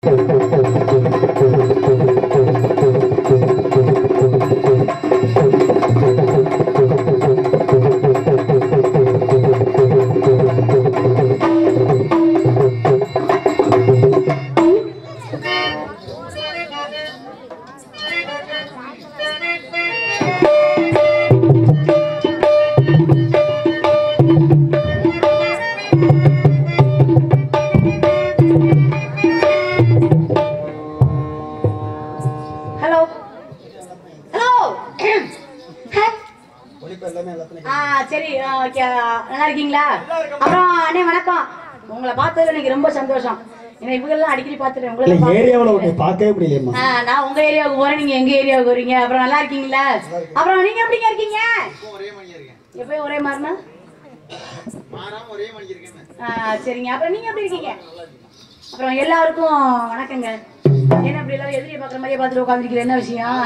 Hello hello ஆ சரி ஆ, okay நல்லா இருக்கீங்களா அப்புறம் அண்ணே வணக்கம் உங்களை பார்த்ததுல எனக்கு ரொம்ப சந்தோஷம் ஏன்னா இவங்கெல்லாம் அடிக்கடி பார்த்துட்டேன் உங்களை இல்ல பார்த்து- ஏரியாவுல உன்னை பார்க்கவே முடியலையம்மா ஆ, நான் உங்க ஏரியாவுக்கு போறேன் நீங்க எங்க ஏரியாவுக்கு வரீங்க அப்புறம் நல்லா இருக்கீங்களா அப்புறம் நீங்க எப்படிங்க இருக்கீங்க எப்பயும் ஒரே மாதிரினா ஆ, சரிங்க அப்புறம் நீங்க எப்படி இருக்கீங்க அப்புறம் எல்லாருக்கும் வணக்கங்க என்ன இப்படி எல்லாரும் எதிரியை பாக்குற மாதிரியே பார்த்துட்டு உட்காந்துருக்கீங்க என்ன விஷயம்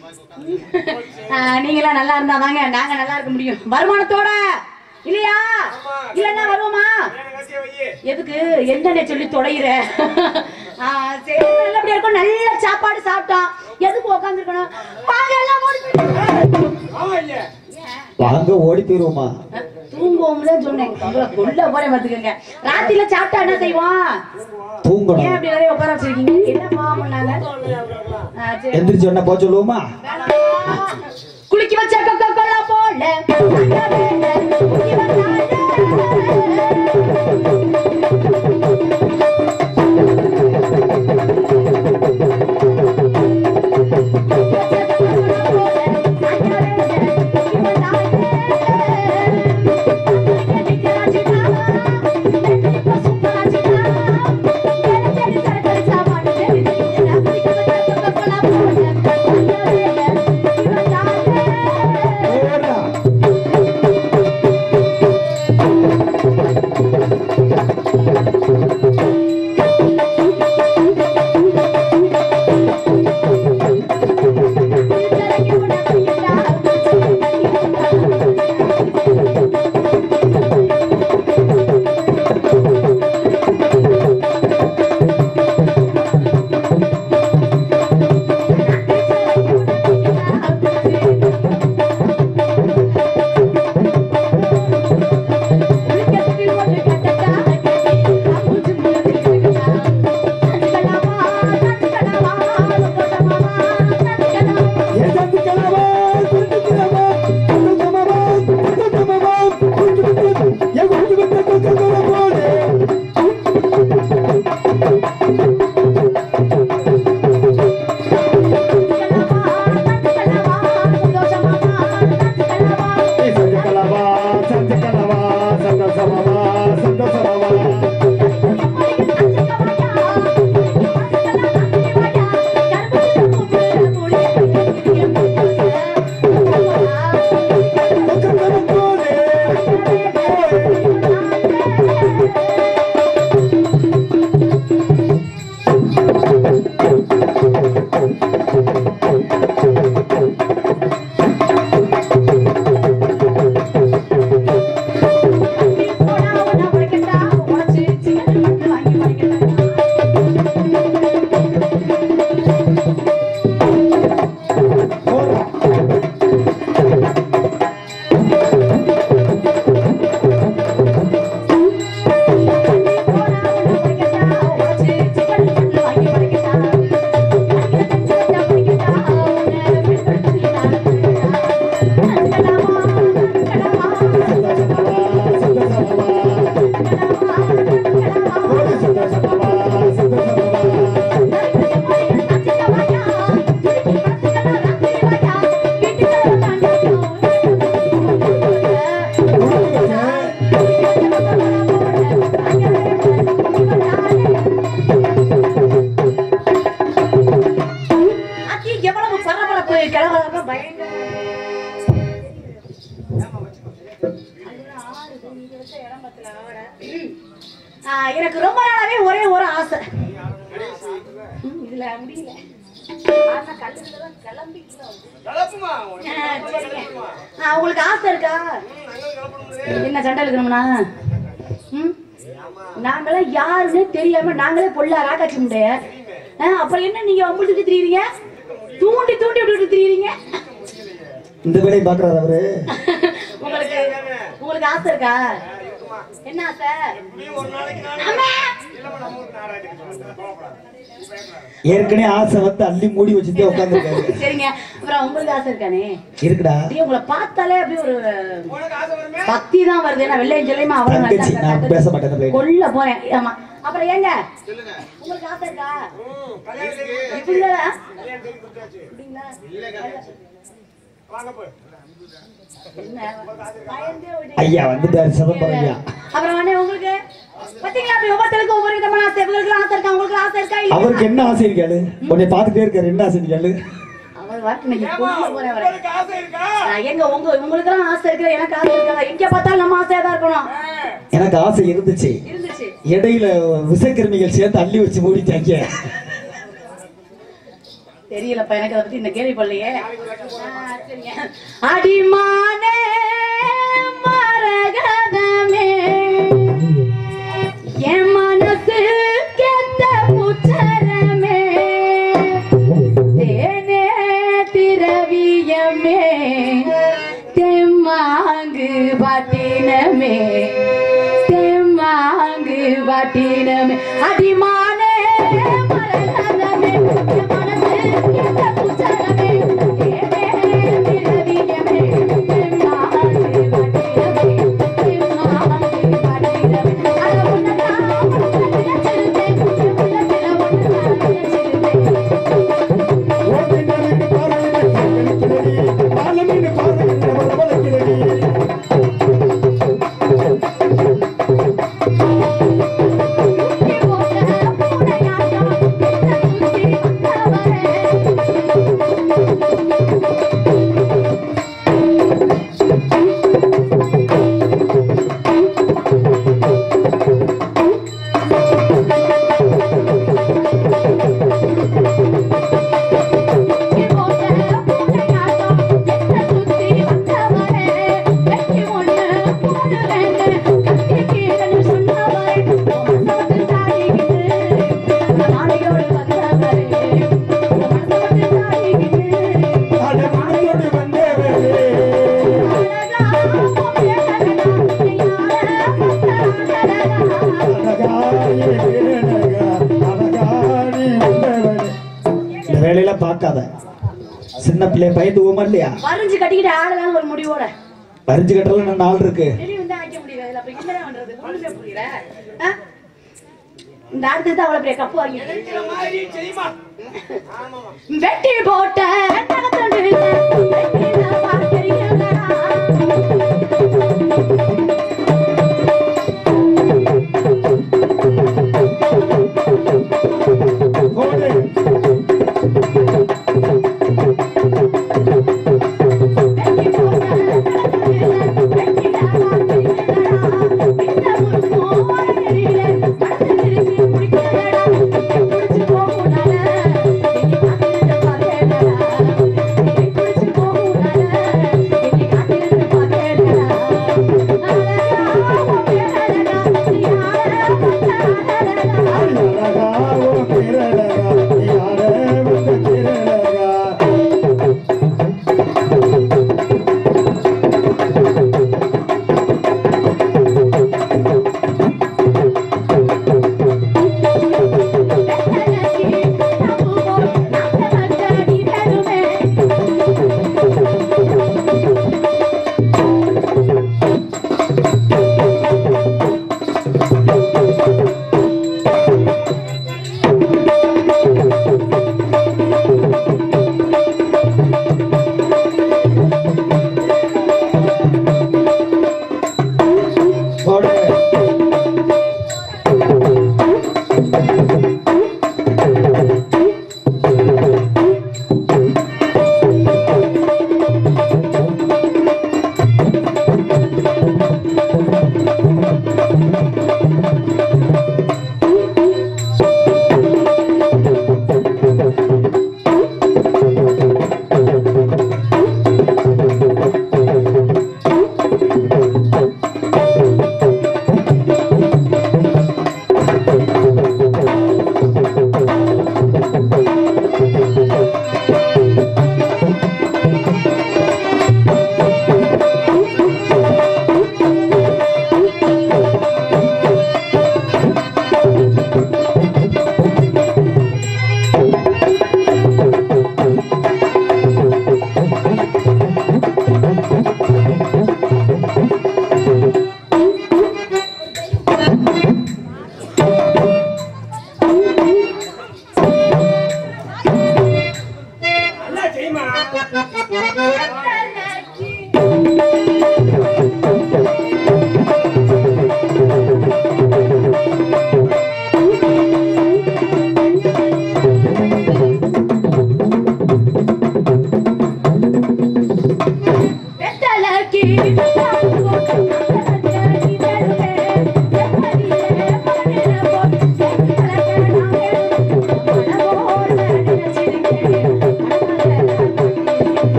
ஆ, நீங்களாம் நல்லா இருந்தா தாங்க நாங்க நல்லா இருக்க முடியும் வருமானத்தோட இல்லையா இல்லன்னா வருவோமா எதுக்கு என்னன்னு சொல்லி தொலைகிற ஆ, சரி நல்லபடியா இருக்கும் நல்ல சாப்பாடு சாப்பிட்டோம் எதுக்கு உட்காந்துருக்கணும் வாங்க எல்லாம் ஓடி போயிட்டு வாங்க ஓடி போயிருவோமா தூங்குவோம்ல சொன்னேன் உங்களை கொல்ல போறேன் பாத்துக்கங்க ராத்திரில சாப்பிட்டா என்ன செய்வோம் ஏன் தூங்கணும் அப்படி நிறைய உட்கார வச்சிருக்கீங்க என்ன பாவம் பண்ணாங்க ஆ, சரி. எந்திரிச்சு உடனே போக சொல்லுவோமா குளிக்க வச்ச கொக்கோ கோலா போல குளிக்க வந்தாலே. ஓடுறா. எசத்துக்கலாமா, துண்டுக்கலாமா, துண்டுக்கலாமா, துண்டுக்கலாமா, துண்டுக்கலாமா, என் வீட்டு விட்டு துண்டுக்கலாமா போடு. எசத்துக்கலாமா, சந்துக்கலாமா, சந்தோஷமாமா, சந்தோஷமாமா. துண்டுக்கலாமா போடு. ஓடுறா. சந்தோஷமாமா, சந்தோஷமாமா. போடு, சந்தோஷமாமா, சந்தோஷமாமா. அக்கி எவ்வளவு பரபரப்பு கிளம்புறப்ப பயங்கர ஆ, எனக்கு ரொம்ப நாளாவே ஒரே ஒரு ஆசை ம், இதுல முடியல ஆனா கல்லுலதான் கிளம்பிக்கல. ஆ, சரிங்க. ஆ, உங்களுக்கு ஆசை இருக்கா என்ன சண்டை இருக்கணும்னா ம் நாங்களே யாருன்னே தெரியாம நாங்களே பொல்லா ராக்காச்சி முடைய ஆ, அப்புறம் என்ன நீங்க வம்பிழுத்துட்டு திரியுறீங்க தூண்டி தூண்டி விட்டுட்டு திரியுறீங்க இந்த வேலையை பாக்குறாரு அவரு உங்களுக்கு உங்களுக்கு ஆசை இருக்கா என்ன ஆசை ஆமா. ஏற்கனவே ஆசை வந்து அள்ளி மூடி வச்சுட்டே உட்காந்துருக்காரு சரிங்க அப்புறம் உங்களுக்கு ஆசை இருக்கானே இருக்குடா அப்படியே உங்களை பார்த்தாலே அப்படியே ஒரு பக்தி தான் வருது ஏன்னா வெள்ளையும் சொல்லியுமா அவ்வளவு நல்லா தங்கச்சி நான் இருக்கா? பேச மாட்டேன் போய் கொல்ல போறேன் ஆமா அப்புறம் ஏங்க உங்களுக்கு ஆசை இருக்கா இப்படிங்களா இப்படிங்களா என்ன? பயந்தே ஓடிட்டீங்க. ஐயா வந்துட்டாரு சிதம்பரம் ஐயா அப்புறம் உடனே உங்களுக்கு பாத்தீங்களா அப்படி ஒவ்வொருத்தருக்கும் ஒவ்வொரு விதமான ஆசை இவங்களுக்கு ஆசை இருக்கா உங்களுக்கு ஆசை இருக்கா இல்லையா? அவருக்கு என்ன ஆசை இருக்காரு உன்னை பார்த்துட்டே இருக்காரு என்ன ஆசை இருக்காரு அவர் வாட்டு இன்னைக்கு கொல்ல போறேன் அவரை. நான் எங்க உங்க உங்களுக்கு எல்லாம் ஆசை இருக்கு எனக்கு ஆசை இருக்கா எங்க பார்த்தாலும் நம்ம ஆசையா தான் இருக்கணும் எனக்கு ஆசை இருந்துச்சு இருந்துச்சு இடையில விசக்கிருமிகள் சேர்த்து அள்ளி வச்சு மூடிட்டாங்க தெரியலப்பா எனக்கு அதை பத்தி இந்த கேள்விப்படலையே ஆ, சரிங்க. அடிமானே மரகதமே என் மனசு கெட்ட புத்தரமே தேனே திரவியமே தெம்மாங்கு பட்டினமே தெம்மாங்கு பட்டினமே அடிமானே மரகதமே என் மனசு கெட்ட புத்தரமே தேனே திரவியமே தெம்மாங்கு பட்டினமே தெம்மாங்கு பட்டினமே அட உன்னதான் நினைச்சிருந்தேன் உள்ளத்துல ஒன்றுதான் நினைச்சிருந்தேன் இந்த வேலையெல்லாம் பார்க்காத சின்ன பிள்ளை பயந்துவோமா இல்லையா வரைஞ்சு கட்டிக்கிட்டு ஆடலாம்னு ஒரு முடிவோட வரிஞ்சு கட்டல இன்னும் நாள் இருக்கு வெளிய வந்து ஆக்க முடியாது இதுல அப்ப என்னடா பண்றது ஒண்ணுமே புரியல ஆ? இந்த அடுத்தது அவ்வளவு பெரிய கப்பு வாங்கி வெட்டி போட்ட நகத்தொண்டு வெட்டி நான் பார்க்கிறீங்களா? போடு. வெட்டி போட்ட நகத்தொண்டு வெட்டி நான் பார்க்கிறீங்களா? இந்த முறுக்கு ஓரங்களிலே மனசு திருப்பி பிடிக்கிறதடா. பிடிச்சு போகுனால, இன்னி காத்திருந்து பார்க்கலடா. இன்னி பிடிச்சு போகுனால, இன்னி காத்திருந்து பார்க்கலடா. அழகா உன் பேரழகா, நீ அழகா அழகா. அழகா உன் பேரழகா, நீ யாரே உன் பேரழகா. போடு.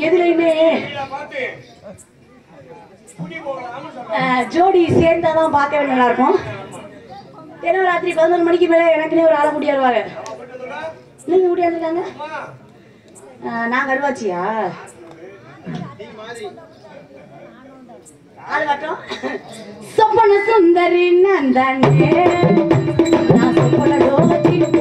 எதுலையுமே கீழே பார்த்து குடி போகலாம்னு சொல்றேன் அஹ், ஜோடி சேர்ந்தாதான் பார்க்கவே நல்லா இருக்கும் தினம் ராத்திரி பதினொரு மணிக்கு மேல எனக்குன்னே ஒரு ஆளை முடியாடுவாங்க அப்பட்டதுல நீங்க முடியாதுங்க அம்மா நான் கருவாச்சியா அது மட்டும் சொப்பன சுந்தரி நான் தானே நான் சொப்பன ரோஜி